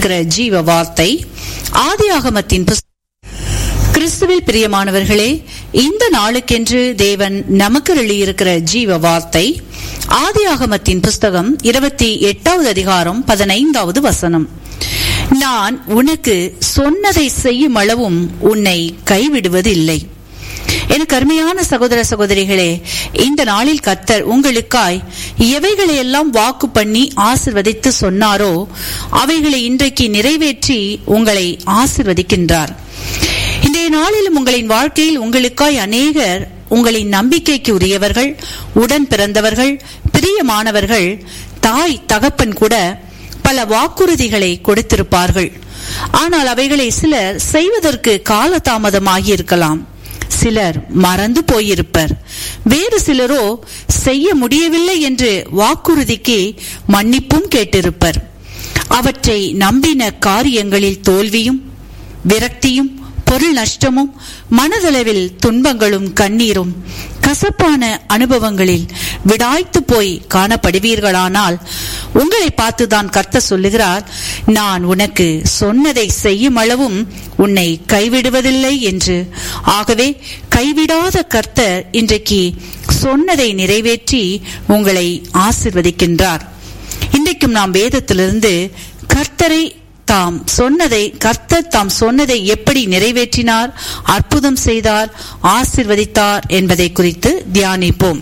இருக்கிற ஜீவ வார்த்தை ஆதியாகமத்தின் புஸ்தகம் கிறிஸ்துவில் பிரியமானவர்களே இந்த நாளுக்கென்று தேவன் நமக்கு எழுதியிருக்கிற ஜீவ வார்த்தை ஆதியாகமத்தின் புஸ்தகம் இருபத்தி எட்டாவது அதிகாரம் பதினைந்தாவது வசனம் நான் உனக்கு சொன்னதை செய்யும் அளவும் உன்னை கைவிடுவதில்லை எனக்கு அருமையான சகோதர சகோதரிகளே இந்த நாளில் கத்தர் உங்களுக்காய் எவைகளை எல்லாம் வாக்கு பண்ணி ஆசிர்வதித்து சொன்னாரோ அவைகளை இன்றைக்கு நிறைவேற்றி உங்களை ஆசிர்வதிக்கின்றார் இன்றைய நாளிலும் உங்களின் வாழ்க்கையில் உங்களுக்காய் அநேகர் உங்களின் நம்பிக்கைக்கு உரியவர்கள் உடன் பிறந்தவர்கள் பிரியமானவர்கள் தாய் தகப்பன் கூட பல வாக்குறுதிகளை கொடுத்திருப்பார்கள் ஆனால் அவைகளை சிலர் செய்வதற்கு காலதாமதமாகி இருக்கலாம் சிலர் மறந்து போயிருப்பர் வேறு சிலரோ செய்ய முடியவில்லை என்று வாக்குறுதிக்கு மன்னிப்பும் கேட்டிருப்பர் அவற்றை நம்பின காரியங்களில் தோல்வியும் விரக்தியும் பொருள் நஷ்டமும் மனதளவில் துன்பங்களும் கண்ணீரும் கசப்பான அனுபவங்களில் விடாய்த்து போய் காணப்படுவீர்களானால் உங்களை பார்த்துதான் கர்த்த சொல்லுகிறார் நான் உனக்கு சொன்னதை செய்யும் அளவும் உன்னை கைவிடுவதில்லை என்று ஆகவே கைவிடாத கர்த்தர் இன்றைக்கு சொன்னதை நிறைவேற்றி உங்களை ஆசிர்வதிக்கின்றார் இன்றைக்கும் நாம் வேதத்திலிருந்து கர்த்தரை தாம் சொன்னதை கர்த்தர் தாம் சொன்னதை எப்படி நிறைவேற்றினார் அற்புதம் செய்தார் ஆசிர்வதித்தார் என்பதை குறித்து தியானிப்போம்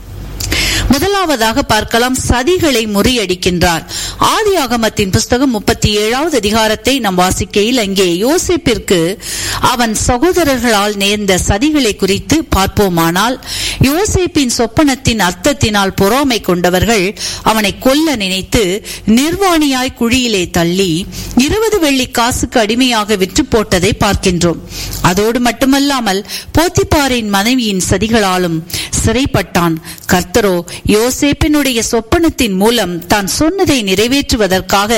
முதலாவதாக பார்க்கலாம் சதிகளை முறியடிக்கின்றார் ஆதி ஆகமத்தின் புஸ்தகம் முப்பத்தி ஏழாவது அதிகாரத்தை நாம் வாசிக்கையில் அங்கே யோசிப்பிற்கு அவன் சகோதரர்களால் நேர்ந்த சதிகளை குறித்து பார்ப்போமானால் யோசேப்பின் சொப்பனத்தின் அர்த்தத்தினால் பொறாமை கொண்டவர்கள் அவனை கொல்ல நினைத்து நிர்வாணியாய் குழியிலே தள்ளி இருபது வெள்ளி காசுக்கு அடிமையாக விற்று போட்டதை பார்க்கின்றோம் அதோடு மட்டுமல்லாமல் போத்திப்பாரின் மனைவியின் சதிகளாலும் சிறைப்பட்டான் கர்த்தரோ யோசேப்பினுடைய சொப்பனத்தின் மூலம் தான் சொன்னதை நிறைவேற்றுவதற்காக